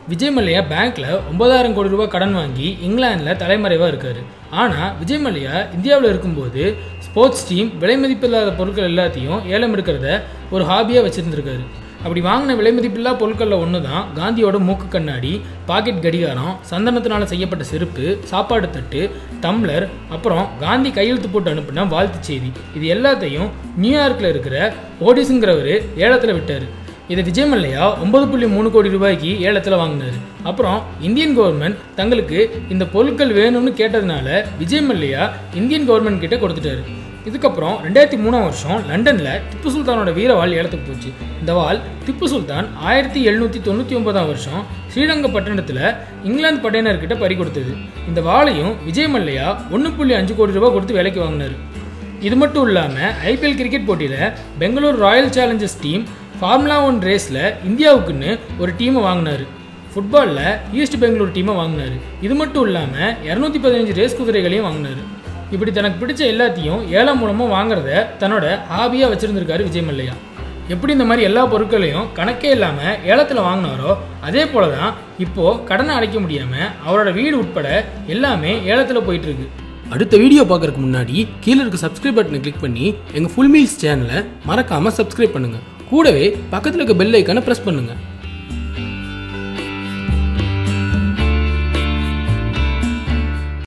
விஜய் மல்லையா பேங்க்ல ஒன்பதாயிரம் கோடி ரூபாய் கடன் வாங்கி இங்கிலாந்தில் தலைமறைவாக இருக்காரு ஆனால் விஜய் மல்லையா இந்தியாவில் இருக்கும்போது ஸ்போர்ட்ஸ் டீம் விலை மதிப்பில்லாத பொருட்கள் எல்லாத்தையும் ஏலம் எடுக்கிறத ஒரு ஹாபியாக வச்சுருந்துருக்காரு அப்படி வாங்கின விலை மதிப்பில்லா பொருட்களில் ஒன்று தான் காந்தியோட மூக்கு கண்ணாடி பாக்கெட் கடிகாரம் சந்தனத்தினால செய்யப்பட்ட செருப்பு சாப்பாடு தட்டு டம்ளர் அப்புறம் காந்தி கையெழுத்து போட்டு அனுப்பின வாழ்த்து செய்தி இது எல்லாத்தையும் நியூயார்க்கில் இருக்கிற ஓடிஸுங்கிறவர் ஏலத்தில் விட்டார் இதை விஜய் மல்லையா ஒன்பது புள்ளி மூணு கோடி ரூபாய்க்கு ஏலத்தில் வாங்கினாரு அப்புறம் இந்தியன் கவர்மெண்ட் தங்களுக்கு இந்த பொருட்கள் வேணும்னு கேட்டதுனால விஜய் மல்லையா இந்தியன் கவர்மெண்ட் கிட்ட கொடுத்துட்டாரு இதுக்கப்புறம் ரெண்டாயிரத்தி மூணாம் வருஷம் லண்டனில் திப்பு சுல்தானோட வீர வாள் ஏலத்துக்கு போச்சு இந்த வாள் திப்பு சுல்தான் ஆயிரத்தி எழுநூற்றி தொண்ணூற்றி ஒன்பதாம் வருஷம் ஸ்ரீரங்கப்பட்டினத்தில் இங்கிலாந்து படையினர்கிட்ட பறி கொடுத்தது இந்த வாளையும் விஜய் மல்லையா ஒன்று புள்ளி அஞ்சு கோடி ரூபாய் கொடுத்து விலைக்கு வாங்கினார் இது மட்டும் இல்லாமல் ஐபிஎல் கிரிக்கெட் போட்டியில் Bangalore Royal Challengers team Formula One ரேஸில் இந்தியாவுக்குன்னு ஒரு டீமை வாங்கினார் ஃபுட்பாலில் ஈஸ்ட் பெங்களூர் டீமை வாங்கினார் இது மட்டும் இல்லாமல் இரநூத்தி பதினஞ்சு ரேஸ் குதிரைகளையும் வாங்கினார் இப்படி தனக்கு பிடிச்ச எல்லாத்தையும் ஏலம் மூலமாக வாங்குறத தன்னோட ஹாபியாக வச்சுருந்துருக்காரு விஜய் மல்லையா எப்படி இந்த மாதிரி எல்லா பொருட்களையும் கணக்கே இல்லாமல் ஏலத்தில் வாங்கினாரோ அதே போல தான் இப்போது கடனை அடைக்க முடியாமல் அவரோட வீடு உட்பட எல்லாமே ஏலத்தில் போயிட்டு இருக்கு அடுத்த வீடியோ பார்க்கறதுக்கு முன்னாடி கீழே இருக்க சப்ஸ்கிரைப் பட்டனை கிளிக் பண்ணி எங்கள் ஃபுல் மீல்ஸ் சேனலை மறக்காமல் சப்ஸ்கிரைப் பண்ணுங்கள் கூடவே பக்கத்தில் இருக்க பெல் ஐக்கானை ப்ரெஸ் பண்ணுங்கள்